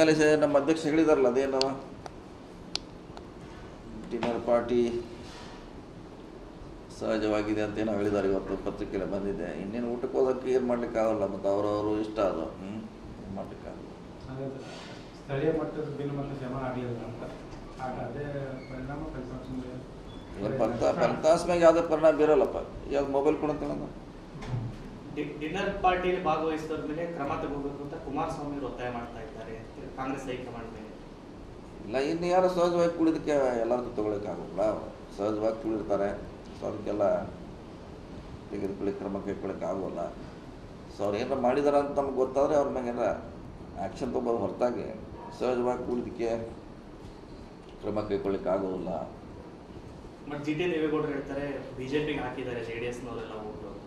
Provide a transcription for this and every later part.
ಈಗಾಗಲೇ ಸೆ- ನಮ್ಮ ಅಧ್ಯಕ್ಷ ಹೇಳಿದಾರಲ್ಲ ಅದೇನು ಡಿನ್ನರ್ ಪಾರ್ಟಿ ಸಹಜವಾಗಿದೆ ಅಂತ ಏನೋ ಹೇಳಿದ್ದಾರೆ ಇವತ್ತು ಪತ್ರಿಕೆಯಲ್ಲಿ ಬಂದಿದೆ ಇನ್ನೇನು ಊಟಕ್ಕೆ ಹೋಗೋಕ್ಕೆ ಏನು ಮಾಡ್ಲಿಕ್ಕೆ ಆಗಲ್ಲ ಮತ್ತು ಅವರವರು ಇಷ್ಟ ಅದು ಹ್ಞೂ ಏನು ಮಾಡ್ಲಿಕ್ಕಾಗಲ್ಲ ಹಾಗಾದ್ರೆ ಸ್ಥಳೀಯ ಮಟ್ಟದ ಭಿನ್ನಮತ ಶಮನ ಆಗಲಿಲ್ಲ ಅಂತ ಆಗ ಅದೇ ಪರಿಣಾಮ ಫಲಿತಾಂಶ ಮೇಲೆ ಏನು ಫಲಿತ ಫಲಿತಾಂಶ ಮ್ಯಾಗ ಯಾವುದೇ ಪರಿಣಾಮ ಬೀರಲ್ಲಪ್ಪ ಯಾವ್ದು ಮೊಬೈಲ್ ಕೊಡಂತ ಡಿ- ಡಿನ್ನರ್ ಪಾರ್ಟಿಯಲ್ಲಿ ಭಾಗವಹಿಸಿದವ್ರ ಮೇಲೆ ಕ್ರಮ ತಗೋಬೇಕು ಅಂತ ಕುಮಾರಸ್ವಾಮಿ ಅವರು ಒತ್ತಾಯ ಮಾಡ್ತಾ ಇದ್ದಾರೆ ಕಾಂಗ್ರೆಸ್ ಹೈಕಮಾಂಡ್ ಮೇಲೆ ಇಲ್ಲ ಇನ್ನು ಯಾರು ಸಹಜವಾಗಿ ಕುಳಿದಕ್ಕೆ ಎಲ್ಲರದ್ದು ತೊಗೊಳಕ್ಕಾಗಲ್ಲ ಸಹಜವಾಗಿ ಕುಳಿರ್ತಾರೆ ಸೊ ಅದಕ್ಕೆಲ್ಲ ತೆಗೆದುಕೊಳ್ಳಿ ಕ್ರಮ ಕೈಗೊಳ್ಳಕ್ಕೆ ಆಗೋಲ್ಲ ಸೊ ಅವ್ರು ಏನಾರ ಮಾಡಿದಾರೆ ಅಂತ ನಮ್ಗೆ ಗೊತ್ತಾದರೆ ಅವ್ರ ಮ್ಯಾಗ ಏನಾರ ಆ್ಯಕ್ಷನ್ ತೊಗೊಬೋದು ಹೊರತಾಗಿ ಸಹಜವಾಗಿ ಕುಳಿದಕ್ಕೆ ಕ್ರಮ ಕೈಗೊಳ್ಳಕ್ಕೆ ಆಗೋದಿಲ್ಲ ಬಟ್ ಜಿ ಟಿ ದೇವೇಗೌಡರು ಹೇಳ್ತಾರೆ ಬಿಜೆಪಿಗೆ ಹಾಕಿದ್ದಾರೆ ಜೆ ಡಿ ಎಸ್ನವರೆಲ್ಲ ಓಟು ಅಂತ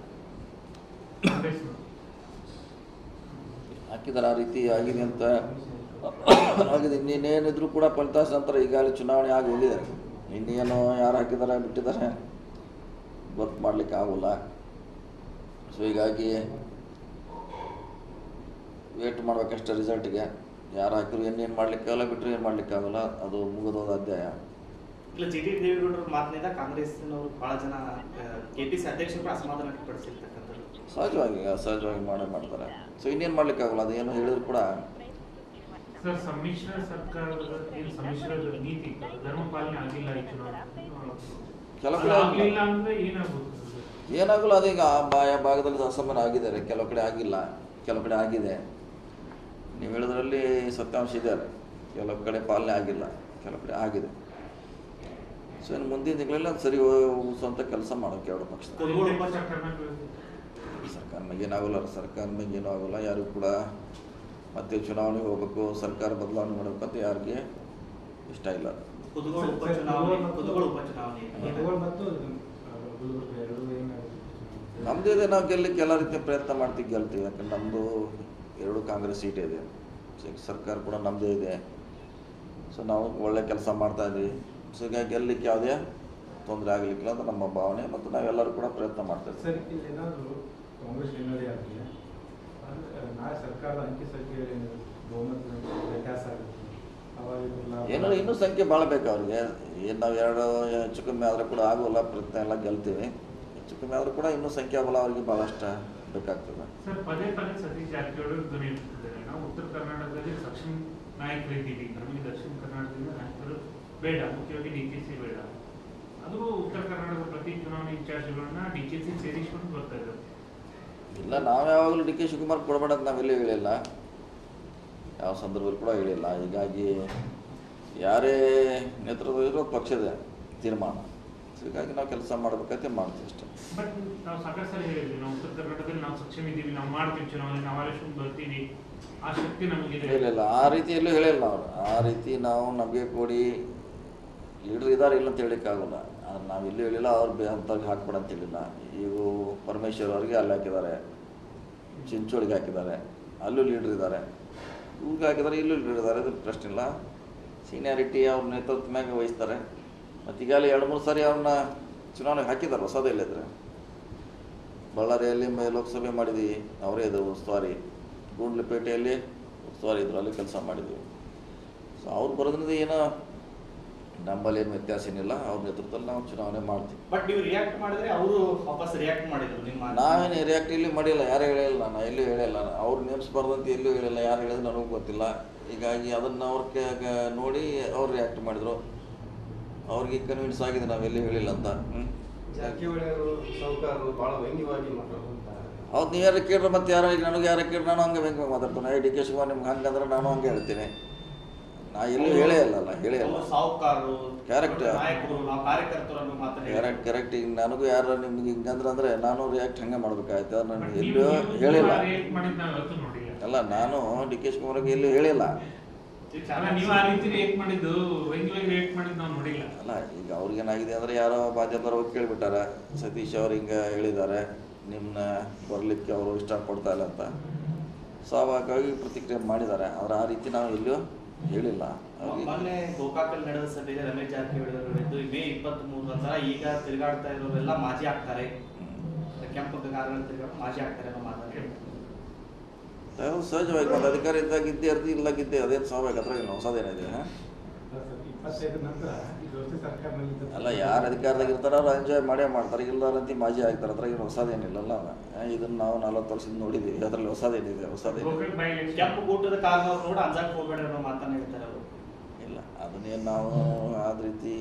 ಹಾಕಿದ್ದಾರೆ ಆ ರೀತಿ ಆಗಿದೆ ಅಂತ ಆಗಿದೆ ಇನ್ನೇನಿದ್ರು ಕೂಡ ಫಲಿತಾಂಶ ನಂತರ ಈಗಾಗಲೇ ಚುನಾವಣೆ ಆಗಿ ಹೋಗಿದ್ದಾರೆ ಇನ್ನೇನು ಯಾರು ಹಾಕಿದ್ದಾರೆ ಬಿಟ್ಟಿದ್ದಾರೆ ಗೊತ್ತು ಮಾಡಲಿಕ್ಕೆ ಆಗೋಲ್ಲ ಸೊ ಹೀಗಾಗಿ ವೇಟ್ ಮಾಡ್ಬೇಕಷ್ಟೇ ರಿಸಲ್ಟ್ಗೆ ಯಾರು ಹಾಕಿದ್ರು ಇನ್ನೇನು ಮಾಡಲಿಕ್ಕಾಗಲ್ಲ ಬಿಟ್ಟರೆ ಏನು ಮಾಡಲಿಕ್ಕಾಗಲ್ಲ ಅದು ಮುಗಿದೋದ ಅಧ್ಯಾಯ ಇಲ್ಲ ಜಿ ಟಿ ದೇವೇಗೌಡರ ಮಾತಿನಿಂದ ಕಾಂಗ್ರೆಸ್ನವರು ಬಹಳ ಜನ ಕೆ ಪಿ ಸಿ ಅಧ್ಯಕ್ಷರು ಕೂಡ ಅಸಮಾಧಾನ ವ್ಯಕ್ತಪಡಿಸಿರ್ತಕ್ಕಂಥದ್ದು ಸಹಜವಾಗಿ ಸಹಜವಾಗಿ ಮಾಡೇ ಮಾಡ್ತಾರೆ ಸೊ ಇನ್ನೇನು ಮಾಡಲಿಕ್ಕಾಗಲ್ಲ ಅದು ಏನು ಹೇಳಿದ್ರು ಕೂಡ ಸರ್ ಸಮ್ಮಿಶ್ರ ಸರ್ಕಾರದ ಏನು ಸಮ್ಮಿಶ್ರ ನೀತಿ ಧರ್ಮ ಪಾಲನೆ ಆಗಿಲ್ಲ ಈ ಚುನಾವಣೆ ಕೆಲವು ಅದು ಕಡೆ ಆಗ್ಲಿಲ್ಲ ಅಂದ್ರೆ ಏನಾಗುತ್ತೆ ಸರ್? ಏನಾಗಲ್ಲ ಅದೀಗ ಆ ಬಾಯ ಭಾಗದಲ್ಲಿ ಅಸಮಾನ ಆಗಿದ್ದಾರೆ ಕೆಲವು ಕಡೆ ಆಗಿಲ್ಲ ಕೆಲವು ಕಡೆ ಆಗಿದೆ ನೀವು ಹೇಳೋದ್ರಲ್ಲಿ ಸತ್ಯಾಂಶ ಇದ್ದಾರೆ ಕೆಲವು ಕಡೆ ಪಾಲನೆ ಆಗಿಲ್ಲ ಕೆಲವು ಕಡೆ ಆಗಿದೆ ಸೊ ಇನ್ನು ಮುಂದಿನ ತಿಂಗಳಲ್ಲಿ ಅದು ಸರಿ ಸ್ವಂತ ಕೆಲಸ ಮಾಡೋಕೆ ಎರಡು ಪಕ್ಷ ಕುರುಗೋಡು ಉಪ ಉಪ- ಸರ್ಕಾರಗಳು ಸರ್ಕಾರ ಮೇಲೆ ಏನಾಗಲ್ಲ ಸರ್ಕಾರ ಮೇಲೆ ಏನೂ ಆಗೋಲ್ಲ ಯಾರಿಗೂ ಕೂಡ ಮತ್ತೆ ಚುನಾವಣೆಗೆ ಹೋಗ್ಬೇಕು ಸರ್ಕಾರ ಬದಲಾವಣೆ ಮಾಡಬೇಕು ಅಂತ ಯಾರಿಗೆ ಇಷ್ಟ ಇಲ್ಲ ಕುದಗೋಳ ಉಪಚುನಾವಣೆ ಕುದಗೋಳ ಉಪಚುನಾವಣೆ ಮಧುಗೋಳ ಮತ್ತು ಆ, ಗುಲ್ಬರ್ಗ ಎರಡು ಏನಾಗುತ್ತೆ ನಮ್ಮದು ಇದೆ ನಾವು ಗೆಲ್ಲಕ್ಕೆ ಎಲ್ಲ ರೀತಿಯ ಪ್ರಯತ್ನ ಮಾಡ್ತೀವಿ ಗೆಲ್ತೀವಿ ಯಾಕಂದ್ರೆ ನಮ್ಮದು ಎರಡು ಕಾಂಗ್ರೆಸ್ ಸೀಟ್ ಇದೆ ಸೊ ಈಗ ಸರ್ಕಾರ ಕೂಡ ನಮ್ಮದೇ ಇದೆ ಸೊ ನಾವು ಒಳ್ಳೆ ಕೆಲಸ ಮಾಡ್ತಾ ಇದ್ವಿ ಸೊ ಈಗ ಗೆಲ್ಲಲಿಕ್ಕೆ ಯಾವುದೇ ತೊಂದರೆ ಆಗಲಿಕ್ಕಿಲ್ಲ ಅಂತ ನಮ್ಮ ಭಾವನೆ ಮತ್ತು ನಾವೆಲ್ಲರೂ ಕೂಡ ಪ್ರಯತ್ನ ಮಾಡ್ತಾ ಇದ್ದೀವಿ ಸರ್ ಇಲ್ಲಿ ಏನಾದರೂ ಕಾಂಗ್ರೆಸ್ ಹಿನ್ನಡೆ ಆಗಲಿ ಅಂದ್ರೆ ನಾಳೆ ಸರ್ಕಾರದ ಅಂಕಿ ಸಂಖ್ಯೆಯಲ್ಲಿ ಬಹುಮತ ವ್ಯತ್ಯಾಸ ಆಗುತ್ತೆ ಅವಾಗ ಇವ್ರೆಲ್ಲ- ಏನೋ ಇನ್ನೂ ಸಂಖ್ಯೆ ಭಾಳ ಬೇಕು ಅವ್ರಿಗೆ ಏನು ನಾವು ಎರಡು ಹೆಚ್ಚು ಕಮ್ಮಿ ಆದರೂ ಕೂಡ ಆಗೋಲ್ಲ ಪ್ರಯತ್ನ ಎಲ್ಲ ಗೆಲ್ತೀವಿ ಹೆಚ್ಚು ಕಮ್ಮಿ ಆದರೂ ಕೂಡ ಇನ್ನೂ ಸಂಖ್ಯಾ ಬಲ ಅವರಿಗೆ ಭಾಳಷ್ಟು ಬೇಕಾಗ್ತದೆ ಸರ್ ಪದೇ ಪದೇ ಸತೀಶ್ ಜಾರಕಿಹೊಳಿ ಅವರು ಧ್ವನಿ ಎತ್ತುತ್ತಿದ್ದಾರೆ ನಾವು ಉತ್ತರ ಕರ್ನಾಟಕದಲ್ಲಿ ಸಕ್ಷಮ ನಾಯಕರಿದ್ದೀವಿ ನಮಗೆ ದಕ್ಷಿಣ ಕರ್ನಾಟಕದಿಂದ ನಾಯಕರು ಬೇಡ ಮುಖ್ಯವಾಗಿ ಡಿ ಕೆ ಸಿ ಬೇಡ ಅದು ಉತ್ತರ ಕರ್ನಾಟಕದ ಪ್ರತಿ ಚುನಾವಣೆ ಇನ್ಚಾರ್ಜ್ಗಳನ್ನ ಡಿ ಕೆ ಸಿ ಸೇರಿಸ್ಕೊಂಡು ಬರ್ತಾ ಇದ್ದಾರೆ ಇಲ್ಲ ನಾವು ಯಾವಾಗಲೂ ಡಿ ಕೆ ಶಿವಕುಮಾರ್ ಕೊಡಬೇಡ ಅಂತ ನಾವೆಲ್ಲೂ ಹೇಳಿಲ್ಲ ಯಾವ ಸಂದರ್ಭದಲ್ಲಿ ಕೂಡ ಹೇಳಿಲ್ಲ ಹೀಗಾಗಿ ಯಾರೇ ನೇತೃತ್ವ ಇರೋ ಪಕ್ಷದ ತೀರ್ಮಾನ ಸೊ ಹೀಗಾಗಿ ನಾವು ಕೆಲಸ ಮಾಡಬೇಕಂತ ಮಾಡ್ತೀವಿ ಅಷ್ಟೇ ಬಟ್ ನಾವು ಸಾಕಷ್ಟು ಸಲ ಹೇಳಿದ್ವಿ ನಾವು ಉತ್ತರ ಕರ್ನಾಟಕದಲ್ಲಿ ನಾವು ಸಕ್ಷಮ ಇದ್ದೀವಿ ನಾವು ಮಾಡ್ತೀವಿ ಚುನಾವಣೆ ನಾವು ಆಲೋಚನೆ ಬರ್ತೀವಿ ಆ ಶಕ್ತಿ ನಮಗಿದೆ ಇಲ್ಲ ಇಲ್ಲ ಆ ರೀತಿಯಲ್ಲೂ ಹೇಳಿಲ್ಲ ಅವರು ಆ ರೀತಿ ನಾವು ನಮಗೆ ಕೊಡಿ ಲೀಡ್ರ್ ಇದ್ದಾರೆ ಇಲ್ಲ ಅಂತ ಹೇಳಿಕ್ಕಾಗಲ್ಲ ಆದ್ರೆ ನಾವು ಎಲ್ಲೂ ಹೇಳಿಲ್ಲ ಅವ್ರು ಬೇ ಅಂಥವ್ರಿಗೆ ಹಾಕ್ಬೇಡ ಅಂತ ಹೇಳಿಲ್ಲ ಈಗ ಪರಮೇಶ್ವರ್ ಅವ್ರಿಗೆ ಅಲ್ಲಿ ಹಾಕಿದ್ದಾರೆ ಚಿಂಚೋಳಿಗೆ ಹಾಕಿದ್ದಾರೆ ಅಲ್ಲೂ ಲೀಡ್ರ್ ಇದ್ದಾರೆ ಇವ್ರಿಗೆ ಹಾಕಿದ್ದಾರೆ ಇಲ್ಲೂ ಲೀಡರ್ ಇದ್ದಾರೆ ಅದು ಪ್ರಶ್ನೆ ಇಲ್ಲ ಸೀನಿಯಾರಿಟಿ ಅವ್ರ ನೇತೃತ್ವ ಮ್ಯಾಗ ವಹಿಸ್ತಾರೆ ಮತ್ತು ಈಗಾಗಲೇ ಎರಡು ಮೂರು ಸಾರಿ ಅವ್ರನ್ನ ಚುನಾವಣೆಗೆ ಹಾಕಿದ್ದಾರೆ ಹೊಸದಲ್ಲಿದ್ದರೆ ಬಳ್ಳಾರಿಯಲ್ಲಿ ಮ- ಲೋಕಸಭೆ ಮಾಡಿದ್ವಿ ಅವರೇ ಇದ್ರು ಉಸ್ತುವಾರಿ ಗೂಡ್ಲಪೇಟೆಯಲ್ಲಿ ಉಸ್ತುವಾರಿ ಇದ್ರು ಅಲ್ಲಿ ಕೆಲಸ ಮಾಡಿದ್ವಿ ಸೊ ಅವ್ರು ಬರೋದ್ರಿಂದ ಏನೋ ನಮ್ಮಲ್ಲಿ ಏನು ವ್ಯತ್ಯಾಸ ಏನಿಲ್ಲ ಅವ್ರ ನೇತೃತ್ವದಲ್ಲಿ ನಾವು ಚುನಾವಣೆ ಮಾಡ್ತೀವಿ ಬಟ್ ನೀವು ರಿಯಾಕ್ಟ್ ಮಾಡಿದ್ರೆ ಅವರು ವಾಪಸ್ ರಿಯಾಕ್ಟ್ ಮಾಡಿದ್ರು ನಿಮ್ಮ ನಾವೇನು ರಿಯಾಕ್ಟ್ ಇಲ್ಲಿ ಮಾಡಿಲ್ಲ ಯಾರು ಹೇಳಿಲ್ಲ ನಾನು ಎಲ್ಲೂ ಹೇಳಿಲ್ಲ ಅವ್ರು ನೇಮಿಸ್ಬಾರ್ದಂತ ಎಲ್ಲೂ ಹೇಳಿಲ್ಲ ಯಾರು ಹೇಳಿದ್ರು ನನಗೂ ಗೊತ್ತಿಲ್ಲ ಹೀಗಾಗಿ ಅದನ್ನು ಅವ್ರ ಕ- ನೋಡಿ ಅವ್ರು ರಿಯಾಕ್ಟ್ ಮಾಡಿದರು ಅವ್ರಿಗೆ ಕನ್ವಿನ್ಸ್ ಆಗಿದೆ ನಾವೆಲ್ಲೂ ಹೇಳಿಲ್ಲ ಅಂತ ಹ್ಞೂ ಜಾರಕಿಹೊಳಿ ಅವರು ಸಾಹುಕಾರರು ಬಹಳ ವ್ಯಂಗ್ಯವಾಗಿ ಮಾತಾಡುವಂತಾರೆ ಹೌದು ನೀವು ಯಾರು ಕೇಳ್ರೆ ಮತ್ತೆ ಯಾರು ಈಗ ನನಗೆ ಯಾರು ಕೇಳಿ ನಾನು ಹಂಗೆ ಹೆಂಗೆ ಮಾತಾಡ್ತಾನೆ ಡಿ ಕೆ ಶಿವಕುಮಾರ್ ನಿಮ್ಗೆ ಹಂಗಂದ್ರೆ ನಾನು ಹಂಗೆ ಹೇಳ್ತೀನಿ ನಾ ಎಲ್ಲೂ ಹೇಳೇ ಇಲ್ಲಲ್ಲ ಹೇಳೇ ಇಲ್ಲ ಅವರು ಸಾಹುಕಾರರು Correct. ನಾಯಕರು ನಾವು ಕಾರ್ಯಕರ್ತರನ್ನು ಮಾತನಾಡಿ ಕರೆಕ್ಟ್ ಕರೆಕ್ಟ್ ಈಗ ನನಗೂ ಯಾರು ನಿಮ್ಗೆ ಹಿಂಗಂದ್ರೆ ಅಂದರೆ ನಾನು ರಿಯಾಕ್ಟ್ ಹಂಗೆ ಮಾಡ್ಬೇಕಾಯ್ತು ಅದು ಬಟ್ ನನಗೆ ನೀವು ಎಲ್ಲೂ ನೀವು ಹೇಳಿಲ್ಲ ರಿಯಾಕ್ಟ್ ಮಾಡಿದ್ದು ನಾವು ಯಾವತ್ತೂ ನೋಡಿಲ್ಲ ಅಲ್ಲ ನಾನು ಡಿ ಕೆ ಶಿವಕುಮಾರ್ಗೆ ಎಲ್ಲೂ ಹೇಳಿಲ್ಲ ಅಲ್ಲ ನೀವು ಆ ರೀತಿ ರಿಯಾಕ್ಟ್ ಮಾಡಿದ್ದು ವ್ಯಂಗ್ಯವಾಗಿ ರಿಯಾಕ್ಟ್ ಮಾಡಿದ್ದು ನಾವು ನೋಡಿಲ್ಲ ಅಲ್ಲ ಈಗ ಅವ್ರಿಗೇನಾಗಿದೆ ಅಂದರೆ ಯಾರೋ ಮಾಧ್ಯಮದವ್ರು ಹೋಗಿ ಕೇಳಿಬಿಟ್ಟಾರ ಸತೀಶ್ ಅವ್ರು ಹಿಂಗೆ ಹೇಳಿದ್ದಾರೆ ನಿಮ್ಮನ್ನ ಬರಲಿಕ್ಕೆ ಅವರು ಇಷ್ಟಪಡ್ತಾ ಇಲ್ಲ ಅಂತ ಸ್ವಾಭಾವಿಕವಾಗಿ ಪ್ರತಿಕ್ರಿಯೆ ಮಾಡಿದ್ದಾರೆ ಅವ್ರು ಆ ರೀತಿ ನಾವು ಎಲ್ಲೂ ಹೇಳಿಲ್ಲ ಅವ್ರಿಗೆ ಮೊನ್ನೆ ಗೋಕಾಕಲ್ಲಿ ನಡೆದ ಸಭೆಯಲ್ಲಿ ರಮೇಶ್ ಜಾರಕಿಹೊಳಿ ಅವರು ಹೇಳಿದ್ದು ಮೇ ಇಪ್ಪತ್ತ್ ಮೂರು ನಂತರ ಈಗ ತಿರುಗಾಡ್ತಾ ಇರೋರೆಲ್ಲ ಮಾಜಿ ಆಗ್ತಾರೆ ಹ್ಮ್. ಕೆಂಪು ಕಾರುಗಳು ತಿರುಗಾಡ ಮಾಜಿ ಆಗ್ತಾರೆ ಅನ್ನೋ ಮಾತನ್ನು ಹೇಳಿದ್ರು. ಹೌದು, ಸಹಜವಾಗಿ ಮತ್ತು ಅಧಿಕಾರ ಇದ್ದಾಗ ಇದ್ದೇ ಇರ್ತಿ ಇಲ್ಲಾಗಿದ್ದೆ ಅದೇನು ಸ್ವಾಭಾವಿಕ ಅದ್ರಾಗ ಏನು ಹೊಸದೇನಿದೆ ಹಾಂ ಅಲ್ಲ ಸರ್ ಇಪ್ಪತ್ತೈದು ನಂತರ ಇದು ವರ್ಷ ಸರ್ಕಾರದಲ್ಲಿ ಇದ್ದ- ಅಲ್ಲ ಯಾರು ಅಧಿಕಾರದಾಗ ಇರ್ತಾರೋ ಅವ್ರು ಎಂಜಾಯ್ ಮಾಡೇ ಮಾಡ್ತಾರೆ ಇಲ್ಲಾರಂತಿ ಮಾಜಿ ಆಗ್ತಾರೆ ಅದ್ರಾಗ ಏನು ಹೊಸದೇನಿಲ್ಲಲ್ಲ ಇದನ್ನು ನಾವು ನಲ್ವತ್ತು ವರ್ಷದಿಂದ ನೋಡಿದ್ದೀವಿ ಅದರಲ್ಲಿ ಹೊಸದೇನಿದೆ ಹೊಸದೇನಿದೆ ಗೋಕಾಕ್ ಬೈ ಎಲೆಕ್ಷನ್ ಕೆಂಪು ಗೂಟದ ಕಾರಣವ್ರು ನೋಡಿ ಅಂಜಾಕ್ ಹೋಗ್ಬೇಡ ಅನ್ನೋ ಮಾತನ್ನ ಹೇಳ್ತಾರೆ ಅವರು ಇಲ್ಲ ಅದನ್ನೇನು ನಾವು ಆದ ರೀತಿ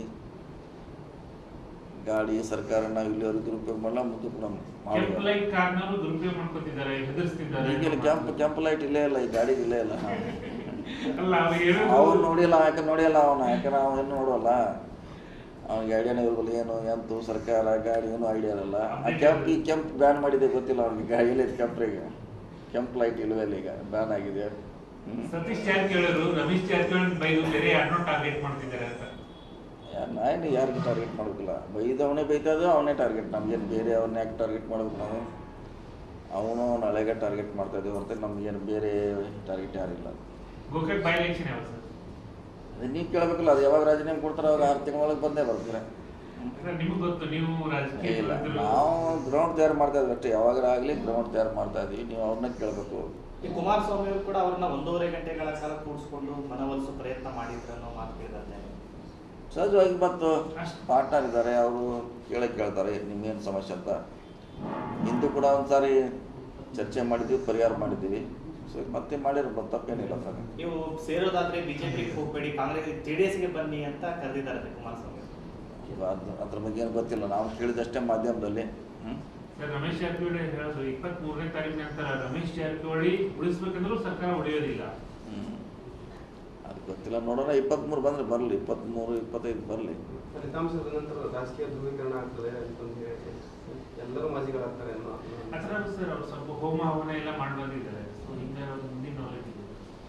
ಗಾಡಿ ಸರ್ಕಾರ ನಾವು ಇಲ್ಲಿವರೆಗೆ ದುರುಪಯೋಗ ಮಾಡಲ್ಲ ಮುಂದೆ ಕೂಡ ಕೆಂಪ್ ಮಾಡಿ ಲೈಟ್ ಕಾರ್ನವರು ದುರುಪಯೋಗ ಮಾಡ್ಕೊತಿದ್ದಾರೆ ಹೆದರ್ಸ್ತಿದ್ದಾರೆ ಈಗಿನ ಕೆಂಪು ಕೆಂಪು ಲೈಟ್ ಇಲ್ಲೇ ಇಲ್ಲ ಈ ಗಾಡಿ ಇಲ್ಲೇ ಇಲ್ಲ ಅಲ್ಲ ಅವ್ರು ಹೇಳೋದು ಅವ್ನು ನೋಡಿಲ್ಲ ಯಾಕೆ ನೋಡಿಲ್ಲ ಅವನು ಯಾಕೆ ನಾವು ಏನು ನೋಡೋಲ್ಲ ಅವ್ನಿಗೆ ಐಡಿಯಾನೇ ಇರೋದಿಲ್ಲ ಏನು ಎಂತು ಸರ್ಕಾರ ಗಾಡಿ ಏನು ಐಡಿಯಾ ಇರಲ್ಲ ಆ ಕೆಂಪು ಈ ಕೆಂಪು ಬ್ಯಾನ್ ಮಾಡಿದೆ ಗೊತ್ತಿಲ್ಲ ಅವ್ನಿಗೆ ಗಾಡಿ ಎಲ್ಲಿದೆ ಕೆಂಪ್ರಿಗೆ ಕೆಂಪು ಲೈಟ್ ಇಲ್ವೇ ಇಲ್ಲ ಈಗ ಬ್ಯಾನ್ ಆಗಿದೆ ಹ್ಮ್. ಸತೀಶ್ ಜಾರಕಿಹೊಳಿ ರಮೇಶ್ ಜಾರಕಿಹೊಳಿ ಬೈದು ಬೇರೆ ಯಾರನ್ನೋ ಟಾರ್ಗೆಟ್ ಮಾಡ್ತಿದ್ದಾರೆ ಅಂತ ಯಾರ್- ನಾನು ಯಾರಿಗೆ ಟಾರ್ಗೆಟ್ ಮಾಡೋದಿಲ್ಲ ಬೈದವನೇ ಬೈತದ ಅವನೇ ಟಾರ್ಗೆಟ್ ನಮ್ಗೇನು ಬೇರೆ ಅವ್ರನ್ನ ಯಾಕೆ ಟಾರ್ಗೆಟ್ ಮಾಡ್ಬೇಕು ನಾವು ಅವನು ನಾಳೆಗೆ ಟಾರ್ಗೆಟ್ ಮಾಡ್ತಾ ಇದ್ದೀವಿ ಹೊರತು ನಮ್ಗೇನು ಬೇರೆ ಟಾರ್ಗೆಟ್ ಯಾರಿಲ್ಲ ಗೋಕಾಕ್ ಬೈ ಎಲೆಕ್ಷನ್ ಯಾವ ಸರ್ ಅದು ನೀವು ಕೇಳಬೇಕಲ್ಲ ಅದು ಯಾವಾಗ ರಾಜೀನಾಮೆ ಕೊಡ್ತಾರೆ ಅವಾಗ ಆರು ತಿಂಗಳೊಳಗೆ ಬಂದೇ ಬರ್ತಾರೆ ನಿಮಗೆ ಗೊತ್ತು ನೀವು ರಾಜಕೀಯ ಇಲ್ಲ ನಾವು ಗ್ರೌಂಡ್ ತಯಾರು ಮಾಡ್ತಾ ಇದ್ವಿ ಅಷ್ಟೇ ಯಾವಾಗಾರ ಆಗಲಿ ಗ್ರೌಂಡ್ ತಯಾರು ಮಾಡ್ತಾ ಇದೀವಿ ನೀವು ಅವ್ರನ್ನ ಕೇಳಬೇಕು ಈ ಕುಮಾರಸ್ವಾಮಿ ಅವರು ಕೂಡ ಅವ್ರನ್ನ ಒಂದೂವರೆ ಗಂಟೆಗಳ ಕಾಲ ಕೂಡಿಸ್ಕೊಂಡು ಮನವೊಲಿಸೋ ಪ್ರಯತ್ನ ಮಾಡಿದ್ರು ಅನ್ನೋ ಮಾತು ಕೇಳಿದ್ರೆ ಸಹಜವಾಗಿ ಮತ್ತು ಅಷ್ಟ್- ಪಾರ್ಟ್ನರ್ ಇದ್ದಾರೆ ಅವರು ಕೇಳಕ್ಕೆ ಕೇಳ್ತಾರೆ ನಿಮ್ಗೇನು ಸಮಸ್ಯೆ ಅಂತ ಹಿಂದೂ ಕೂಡ ಒಂದ್ಸಾರಿ ಚರ್ಚೆ ಮಾಡಿದ್ವಿ ಪರಿಹಾರ ಮಾಡಿದ್ದೀವಿ ಸೊ ಮತ್ತೆ ಮಾಡಿರೋ ತಪ್ಪೇನಿಲ್ಲ ಅದ್ರಾಗ ನೀವು ಸೇರೋದಾದ್ರೆ ಬಿಜೆಪಿಗೆ ಹೋಗ್ಬೇಡಿ ಕಾಂಗ್ರೆಸ್ ಜೆ ಡಿ ಎಸ್ಗೆ ಬನ್ನಿ ಅಂತ ಕರೆದಿದ್ದಾರೆ ಕುಮಾರಸ್ವಾಮಿ ಅವರು. ಇವಾಗ ಅದ್- ಅದ್ರ ಬಗ್ಗೆ ಏನು ಗೊತ್ತಿಲ್ಲ ನಾವು ಕೇಳಿದಷ್ಟೇ ಮಾಧ್ಯಮದಲ್ಲಿ ಹ್ಮ್? ಸರ್ ರಮೇಶ್ ಜಾರಕಿಹೊಳಿ ಹೇಳೋದು ಇಪ್ಪತ್ತ್ ಮೂರನೇ ತಾರೀಕು ನಂತರ ರಮೇಶ್ ಜಾರಕಿಹೊಳಿ ಉಳಿಸ್ಬೇಕಂದ್ರೂ ಸರ್ಕಾರ ಉಳಿಯೋದಿಲ್ಲ ಹ್ಮ್. ಅದು ಗೊತ್ತಿಲ್ಲ ನೋಡೋಣ ಇಪ್ಪತ್ತ್ಮೂರು ಬಂದರೆ ಬರಲಿ ಇಪ್ಪತ್ತ್ಮೂರು ಇಪ್ಪತ್ತೈದು ಬರಲಿ ಫಲಿತಾಂಶದ ನಂತರ ರಾಜಕೀಯ ಧ್ರುವೀಕರಣ ಆಗ್ತದೆ ಅದಕ್ಕೊಂದು ಹೇಳಿ ಎಲ್ಲರೂ ಮಾಜಿಗಳಾಗ್ತಾರೆ ಅನ್ನೋ ಅದರ ಸರ್ ಅವ್ರು ಸ್ವಲ್ಪ ಹೋಮ ಹವನ ಎಲ್ಲ ಮಾಡಿ ಬಂದಿದ್ದಾರೆ ಸೊ ಹಿಂಗೆ ಅವ್ರ ಮುಂದಿನ ನಾಲೆಜ್ ಇದೆ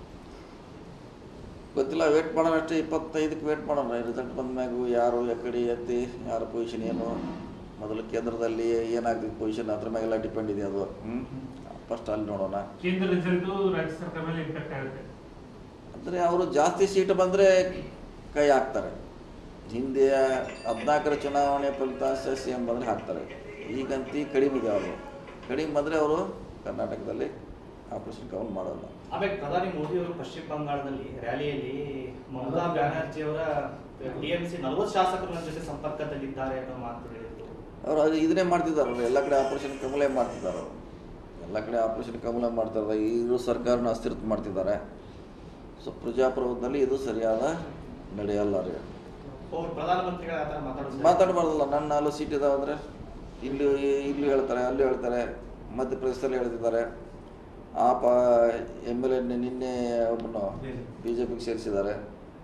ಗೊತ್ತಿಲ್ಲ ವೇಟ್ ಮಾಡೋಣ ಅಷ್ಟೇ ಇಪ್ಪತ್ತೈದಕ್ಕೆ ವೇಟ್ ಮಾಡೋಣ ರಿಸಲ್ಟ್ ಬಂದ ಮ್ಯಾಗು ಯಾರು ಎಕಡೆ ಎತ್ತಿ ಯಾರ ಪೊಸಿಷನ್ ಏನು ಮೊದಲು ಕೇಂದ್ರದಲ್ಲಿ ಏನಾಗ್ತದೆ ಪೊಸಿಷನ್ ಅದ್ರ ಮ್ಯಾಗೆಲ್ಲ ಡಿಪೆಂಡ್ ಇದೆ ಅದು ಹ್ಞೂ ಫಸ್ಟ್ ಅಲ್ಲಿ ನೋಡೋಣ ಕೇಂದ್ರ ರಿಸಲ್ಟ್ ರಾಜ್ಯ ಸರ್ಕಾರ ಮೇಲೆ ಇಂಪ್ಯಾಕ್ಟ್ ಆಗುತ್ತೆ ಅಂದರೆ ಅವರು ಜಾಸ್ತಿ ಸೀಟ್ ಬಂದರೆ ಕೈ ಹಾಕ್ತಾರೆ ಹಿಂದೆ ಹದಿನಾಲ್ಕರ ಚುನಾವಣೆ ಫಲಿತಾಂಶ ಸಿ ಎಂ ಬಂದರೆ ಹಾಕ್ತಾರೆ ಈಗಂತಿ ಕಡಿಮೆ ಇದೆ ಅವರು ಕಡಿಮೆ ಬಂದರೆ ಅವರು ಕರ್ನಾಟಕದಲ್ಲಿ ಆಪರೇಷನ್ ಕೌನ್ ಮಾಡೋಲ್ಲ ಆಮೇಲೆ ಪ್ರಧಾನಿ ಮೋದಿ ಅವರು ಪಶ್ಚಿಮ ಬಂಗಾಳದಲ್ಲಿ ರ್ಯಾಲಿಯಲ್ಲಿ ಮಮತಾ ಬ್ಯಾನರ್ಜಿ ಅವರ ಟಿಎಂಸಿ ನಲವತ್ತು ಶಾಸಕರು ನನ್ನ ಜೊತೆ ಸಂಪರ್ಕದಲ್ಲಿದ್ದಾರೆ ಅನ್ನೋ ಮಾತು ಹೇಳಿದ್ರು ಅವರು ಅದು ಇದನ್ನೇ ಮಾಡ್ತಿದ್ದಾರೆ ಅವ್ರು ಎಲ್ಲ ಕಡೆ ಆಪರೇಷನ್ ಕಮಲೇ ಮಾಡ್ತಿದ್ದಾರೆ ಅವರು ಎಲ್ಲ ಕಡೆ ಆಪರೇಷನ್ ಕಮಲ ಮಾಡ್ತಿದ್ದಾರೆ ಇವರು ಸರ್ಕಾರನ ಅಸ್ಥಿರತೆ ಮಾಡ್ತಿದ್ದಾರೆ ಸೊ ಪ್ರಜಾಪ್ರಭುತ್ವದಲ್ಲಿ ಇದು ಸರಿಯಾದ ನಡೆಯಲ್ಲ ರೀ ಅವ್ರು ಪ್ರಧಾನಮಂತ್ರಿಗಳ ಆ ಥರ ಮಾತಾಡೋದು ಮಾತಾಡಬಾರ್ದಲ್ಲ ನನ್ನ ನಾಲ್ಕು ಸೀಟ್ ಇದಾವೆ ಅಂದರೆ ಇಲ್ಲಿ ಇಲ್ಲಿ ಹೇಳ್ತಾರೆ ಅಲ್ಲಿ ಹೇಳ್ತಾರೆ ಮಧ್ಯಪ್ರದೇಶದಲ್ಲಿ ಹೇಳ್ತಿದ್ದಾರೆ ಆ ಪ ಎಮ್ ಎಲ್ ಎ ನಿನ್ನೆ ಒಬ್ಬನು ಬಿ ಜೆ ಪಿಗೆ ಸೇರಿಸಿದ್ದಾರೆ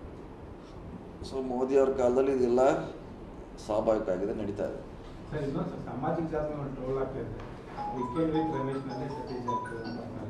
ಸೊ ಮೋದಿ ಅವ್ರ ಕಾಲದಲ್ಲಿ ಇದೆಲ್ಲ ಸ್ವಾಭಾವಿಕ ಆಗಿದೆ ನಡೀತಾ ಇದೆ ಸರ್ ಇನ್ನೊಂದು ಸರ್ ಸಾಮಾಜಿಕ ಜಾಲತಾಣ ಟ್ರೋಲ್ ಆಗ್ತಾ ಇದೆ ವೀಕೆಂಡ್ ವಿತ್ ರಮೇಶ್ನಲ್ಲಿ ಸತೀಶ್ ಜಾರಕಿಹೊಳಿ ಅಂತ ಬರ್ತಾರೆ.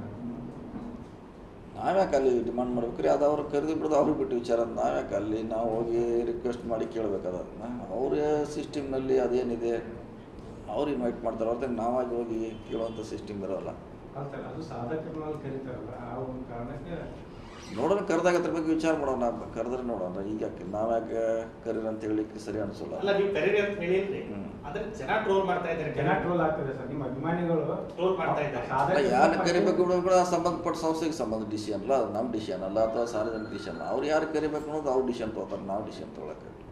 ನಾವ್ಯಾಕೆ ಅಲ್ಲಿ ಡಿಮಾಂಡ್ ಮಾಡ್ಬೇಕು ರೀ ಅದು ಅವ್ರು ಕರೆದು ಬಿಡೋದು ಅವ್ರಿಗೆ ಬಿಟ್ಟು ವಿಚಾರ ಅಂತ ನಾವ್ಯಾಕೆ ಅಲ್ಲಿ ನಾವು ಹೋಗಿ ರಿಕ್ವೆಸ್ಟ್ ಮಾಡಿ ಕೇಳ್ಬೇಕು ಅದನ್ನ ಅವ್ರ ಸಿಸ್ಟಮ್ನಲ್ಲಿ ಅದೇನಿದೆ ಅವ್ರು ಇನ್ವೈಟ್ ಮಾಡ್ತಾರೆ ಹೊರತು ನಾವಾಗಿ ಹೋಗಿ ಕೇಳುವಂಥ ಸಿಸ್ಟಮ್ ಇರೋಲ್ಲ ಅಲ್ಲ ಸರ್ ಅದು ಸಾಧಕರನ್ನ ಕರೀತಾರಲ್ಲ ಆ ಒಂದು ಕಾರಣಕ್ಕೆ ನೋಡೋಣ ಕರೆದಾಗ ಅದ್ರ ಬಗ್ಗೆ ವಿಚಾರ ಮಾಡೋಣ ಕರೆದ್ರೆ ನೋಡೋಣ ಈಗ ಯಾಕೆ ನಾವ್ಯಾಕೆ ಕರೀರಿ ಅಂತ ಹೇಳಿಕ್ಕೆ ಸರಿ ಅನಿಸಲ್ಲ ಅಲ್ಲ ನೀವು ಕರೀರಿ ಅಂತ ಹೇಳಿಲ್ರಿ ಹ್ಮ್. ಅಂದ್ರೆ ಜನ ಟ್ರೋಲ್ ಮಾಡ್ತಾ ಇದ್ದಾರೆ ಜನ ಟ್ರೋಲ್ ಆಗ್ತದೆ ಸರ್ ನಿಮ್ಮ ಅಭಿಮಾನಿಗಳು Troll ಮಾಡ್ತಾ ಇದ್ದಾರೆ. ಸಾಧಕರನ್ನ ಯಾರು ಕರಿಬೇಕು ಪಟ್ಟಿ- ಅನ್ನೋದು ಕೂಡ ಸಂಬಂಧಪಟ್ಟ ಸಂಸ್ಥೆಗೆ ಸಂಬಂಧ ಡಿಸಿಷನ್ ಅಲ್ಲ ಅದು ನಮ್ಮ ಡಿಸಿಷನ್ ಅಲ್ಲ ಅಥವಾ ಸಾರ್ವಜನಿಕ ಡಿಸಿಷನ್ ಅವ್ರು ಯಾರು ಕರಿಬೇಕು ಅನ್ನೋದು ಅವ್ರು ಡಿಸಿಷನ್ ತೊಗೋತಾರೆ ನಾವು ಡಿಸಿಷನ್ ತೊಗೊಳಕ್ಕೆ